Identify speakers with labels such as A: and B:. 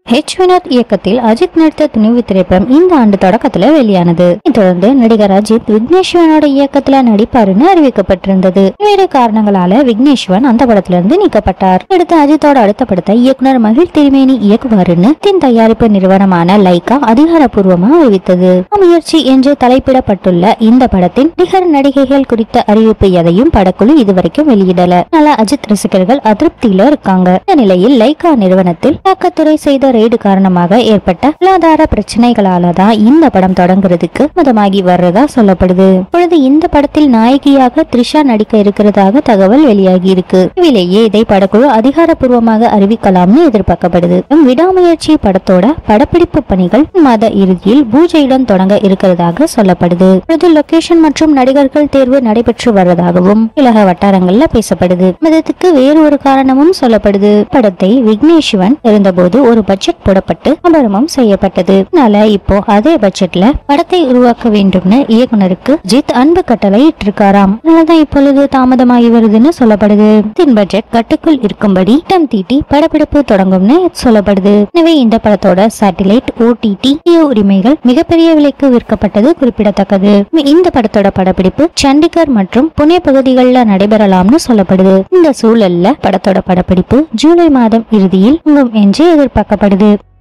A: H Vinod இயக்கத்தில் அஜித் நடித்த துணிவு திரைப்படம் இந்த ஆண்டு தொடக்கத்துல வெளியானது இதைத் தொடர்ந்து நடிகர் அஜித் விக்னேஸ்வரனோட இயக்கத்துல நடிப்பாருன்னு அறிவிக்கப்பட்டிருந்தது வேறு காரணங்களால விக்னேஸ்வரன் அந்த படத்துல இருந்து நீக்கப்பட்டார் அடுத்து அஜித்தோட அடுத்த படத்தை இயக்குனர் மகிழ் திருமேனி இயக்குவாருன்னு தின் தயாரிப்பு நிறுவனமான லைகா அதிகாரப்பூர்வமா அறிவித்தது முயற்சி என்று தலைப்பிடப்பட்டுள்ள இந்த படத்தின் நடிகர் நடிகைகள் குறித்த அறிவிப்பு எதையும் படக்குழு இதுவரைக்கும் வெளியிடல அதனால அஜித் ரசிகர்கள் அதிருப்தியில இருக்காங்க இந்த நிலையில் லைகா நிறுவனத்தில் தாக்கத்துறை செய்த ரெய்டு காரணமாக ஏற்பட்ட பொருளாதார பிரச்சனைகளால தான் இந்த படம் தொடங்குறதுக்கு மதமாகி வர்றதா சொல்லப்படுது இப்பொழுது இந்த படத்தில் நாயகியாக த்ரிஷா நடிக்க இருக்கிறதாக தகவல் வெளியாகி இருக்கு விரைவிலேயே இதை படக்குழு அதிகாரப்பூர்வமாக அறிவிக்கலாம்னு எதிர்பார்க்கப்படுது விடாமுயற்சி படத்தோட படப்பிடிப்பு பணிகள் மாத இறுதியில் பூஜையுடன் தொடங்க இருக்கிறதாக சொல்லப்படுது இப்பொழுது லொகேஷன் மற்றும் நடிகர்கள் தேர்வு நடைபெற்று வருவதாகவும் உலக வட்டாரங்கள்ல பேசப்படுது மதத்துக்கு வேறு ஒரு காரணமும் சொல்லப்படுது படத்தை விக்னேஷ்வன் இருந்தபோது ஒரு பட்ஜெட் போடப்பட்டு அபரமம் செய்யப்பட்டது அதனால இப்போ அதே பட்ஜெட்ல படத்தை உருவாக்க வேண்டும்னு இயக்குனருக்கு ஜித் அன்பு கட்டளை இட்டிருக்காராம் அதனாலதான் இப்பொழுது தாமதமாகி வருதுன்னு சொல்லப்படுது தின் பட்ஜெட் கட்டுக்குள் இருக்கும்படி திட்டம் தீட்டி படப்பிடிப்பு தொடங்கும்னு சொல்லப்படுது எனவே இந்த படத்தோட சேட்டிலைட் ஓடிடி உரிமைகள் மிகப்பெரிய விலைக்கு விற்கப்பட்டது குறிப்பிடத்தக்கது இந்த படத்தோட படப்பிடிப்பு சண்டிகர் மற்றும் புனே பகுதிகளில் நடைபெறலாம்னு சொல்லப்படுது இந்த சூழல்ல படத்தோட படப்பிடிப்பு ஜூலை மாதம் இறுதியில் துவங்கும் என்று எதிர்பார்க்கப்படுது